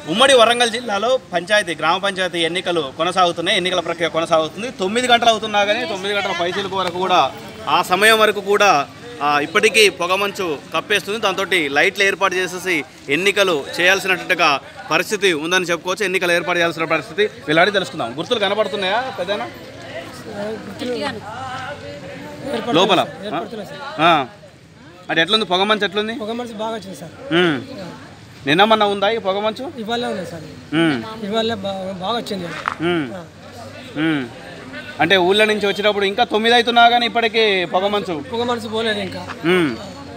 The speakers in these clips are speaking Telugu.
ఉమ్మడి వరంగల్ జిల్లాలో పంచాయతీ గ్రామ పంచాయతీ ఎన్నికలు కొనసాగుతున్నాయి ఎన్నికల ప్రక్రియ కొనసాగుతుంది తొమ్మిది గంటలు అవుతున్నా కానీ తొమ్మిది గంటల పైసలకు వరకు కూడా ఆ సమయం వరకు కూడా ఆ, ఇప్పటికీ పొగమంచు కప్పేస్తుంది దాంతో లైట్లు ఏర్పాటు చేసేసి ఎన్నికలు చేయాల్సినట్టుగా పరిస్థితి ఉందని చెప్పుకోవచ్చు ఎన్నికలు ఏర్పాటు చేయాల్సిన పరిస్థితి వీళ్ళని తెలుసుకుందాం గుర్తులు కనబడుతున్నాయా పెద్దనా లోపల ఆ. అంటే ఎట్లుంది పొగమంచు ఎట్లుంది పొగ మనసు బాగా వచ్చింది సార్ ఉమ్. నిన్న మొన్న ఉందా ఈ పొగమంచు ఇవాళ ఉంది సార్ ఉమ్. ఇవాళ బాగా బాగా వచ్చింది ఉమ్. ఉమ్. అంటే ఊళ్ళ నుంచి వచ్చినప్పుడు ఇంకా తొమ్మిది అవుతున్నా కానీ ఇప్పటికీ పొగమంచు పొగ మనసు పోలేదు ఇంకా ఉమ్.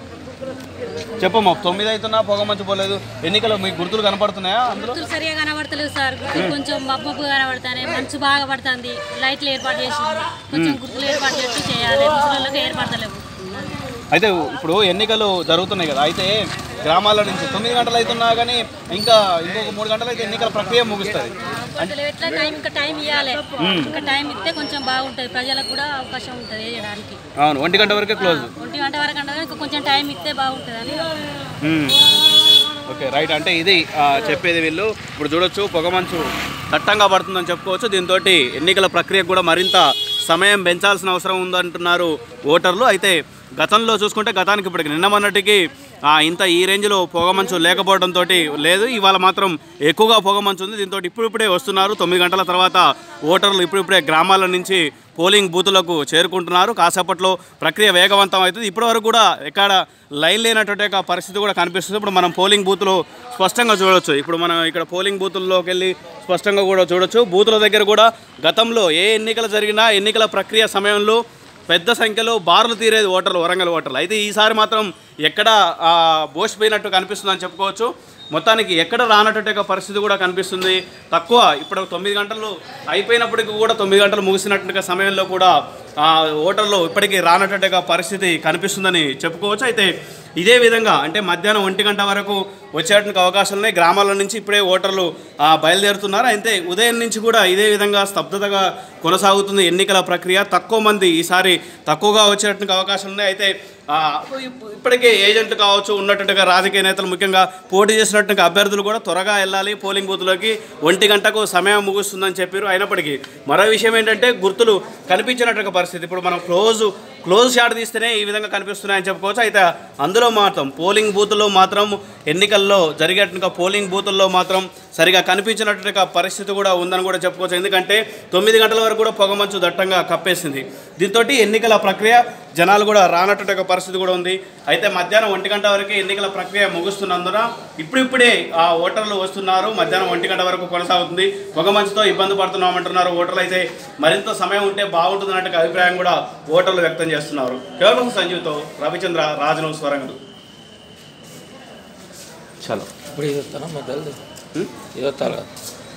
చెప్పమ్మా తొమ్మిది అవుతున్నా పొగమంచు పోలేదు ఎన్నికలు మీకు గుర్తులు కనపడుతున్నాయా అందులో గుర్తులు సరిగా కనబడతలేవు సార్ గుర్తులు కొంచెం మబ్బు మబ్బు కనబడతానే మంచు బాగా పడుతుంది లైట్లు ఏర్పాటు చేసి కొంచెం గుర్తులు ఏర్పాటు చేస్తూ చేయాలి ముసలిళ్ళకి ఏర్పడతలేవు అయితే ఇప్పుడు ఎన్నికలు జరుగుతున్నాయి కదా అయితే గ్రామాల నుంచి తొమ్మిది గంటలు అవుతున్నా కానీ ఇంకా ఇంకొక మూడు గంటలు అయితే ఎన్నికల ప్రక్రియ ముగుస్తుంది అసలు ఎట్లా టైం ఇంకా టైం ఇవ్వాలి ఇంకా టైం ఇస్తే కొంచెం బాగుంటుంది ప్రజలకు కూడా అవకాశం ఉంటుంది వేయడానికి అవును ఒంటి గంట వరకే క్లోజ్ ఒంటి గంట వరకు అంటే ఇంకా కొంచెం టైం ఇస్తే బాగుంటుంది అని మ్మ్. ఓకే రైట్ అంటే ఇది ఆ, చెప్పేది వీళ్ళు ఇప్పుడు చూడొచ్చు పొగమంచు దట్టంగా పడుతుందని చెప్పుకోవచ్చు దీంతో ఎన్నికల ప్రక్రియకు కూడా మరింత సమయం పెంచాల్సిన అవసరం ఉందంటున్నారు ఓటర్లు అయితే గతంలో చూసుకుంటే గతానికి ఇప్పటికి నిన్న మొన్నటికి ఆ, ఇంత ఈ రేంజ్లో పొగమంచు లేకపోవడంతో లేదు ఇవాళ మాత్రం ఎక్కువగా పొగమంచు ఉంది దీంతో ఇప్పుడిప్పుడే వస్తున్నారు తొమ్మిది గంటల తర్వాత ఓటర్లు ఇప్పుడిప్పుడే గ్రామాల నుంచి పోలింగ్ బూతులకు చేరుకుంటున్నారు కాసేపట్లో ప్రక్రియ వేగవంతం అవుతుంది ఇప్పటివరకు కూడా ఎక్కడ లైన్ లేనటువంటి ఒక పరిస్థితి కూడా కనిపిస్తుంది ఇప్పుడు మనం పోలింగ్ బూత్లో స్పష్టంగా చూడొచ్చు ఇప్పుడు మనం ఇక్కడ పోలింగ్ బూతుల్లోకి వెళ్ళి స్పష్టంగా కూడా చూడొచ్చు బూతుల దగ్గర కూడా గతంలో ఏ ఎన్నికలు జరిగినా ఎన్నికల ప్రక్రియ సమయంలో పెద్ద సంఖ్యలో బార్లు తీరేది ఓటర్లు వరంగల్ ఓటర్లు అయితే ఈసారి మాత్రం ఎక్కడ ఆ, బోసిపోయినట్టు కనిపిస్తుందని చెప్పుకోవచ్చు మొత్తానికి ఎక్కడ రానటువంటి ఒక పరిస్థితి కూడా కనిపిస్తుంది తక్కువ ఇప్పుడు తొమ్మిది గంటలు అయిపోయినప్పటికీ కూడా తొమ్మిది గంటలు ముగిసినట్టుగా సమయంలో కూడా ఆ, ఓటర్లు ఇప్పటికీ రానటువంటి ఒక పరిస్థితి కనిపిస్తుందని చెప్పుకోవచ్చు అయితే ఇదే విధంగా అంటే మధ్యాహ్నం ఒంటి గంట వరకు వచ్చేటువంటి అవకాశాలు ఉన్నాయి గ్రామాల నుంచి ఇప్పుడే ఓటర్లు ఆ, బయలుదేరుతున్నారు అయితే ఉదయం నుంచి కూడా ఇదే విధంగా స్తబ్దతగా కొనసాగుతుంది ఎన్నికల ప్రక్రియ తక్కువ మంది ఈసారి తక్కువగా వచ్చేటువంటి అవకాశాలు ఉన్నాయి అయితే ఆ, ఇప్- ఇప్పటికే ఏజెంట్లు కావచ్చు ఉన్నట్టుగా రాజకీయ నేతలు ముఖ్యంగా పోటీ చేసినట్టుగా అభ్యర్థులు కూడా త్వరగా వెళ్ళాలి పోలింగ్ బూత్లోకి ఒంటి గంటకు సమయం ముగుస్తుందని చెప్పారు అయినప్పటికీ మరో విషయం ఏంటంటే గుర్తులు కనిపించినట్టుగా పరిస్థితి ఇప్పుడు మనం క్లోజ్ క్లోజ్ షాట్ తీస్తేనే ఈ విధంగా కనిపిస్తున్నాయని చెప్పుకోవచ్చు అయితే అందులో మాత్రం పోలింగ్ బూత్లో మాత్రం ఎన్నికల్లో జరిగేట్టుగా పోలింగ్ బూతుల్లో మాత్రం సరిగా కనిపించినట్టుగా పరిస్థితి కూడా ఉందని కూడా చెప్పుకోవచ్చు ఎందుకంటే తొమ్మిది గంటల వరకు కూడా పొగమంచు దట్టంగా కప్పేసింది దీంతో ఎన్నికల ప్రక్రియ జనాలు కూడా రానట్టుగా పరిస్థితి కూడా ఉంది అయితే మధ్యాహ్నం ఒంటి గంట వరకు ఎన్నికల ప్రక్రియ ముగుస్తున్నందున ఇప్పుడిప్పుడే ఆ ఓటర్లు వస్తున్నారు మధ్యాహ్నం ఒంటి గంట వరకు కొనసాగుతుంది పొగమంచుతో ఇబ్బంది పడుతున్నామంటున్నారు ఓటర్లు అయితే మరింత సమయం ఉంటే బాగుంటుంది అన్నట్టు అభిప్రాయం కూడా ఓటర్లు వ్యక్తం చేస్తున్నారు కేవలం సంజీవ్తో రవిచంద్ర రాజనవ్ స్వరంగలు చలో ఇప్పుడు ఇది వస్తానా మొదలు ఇది వస్తాను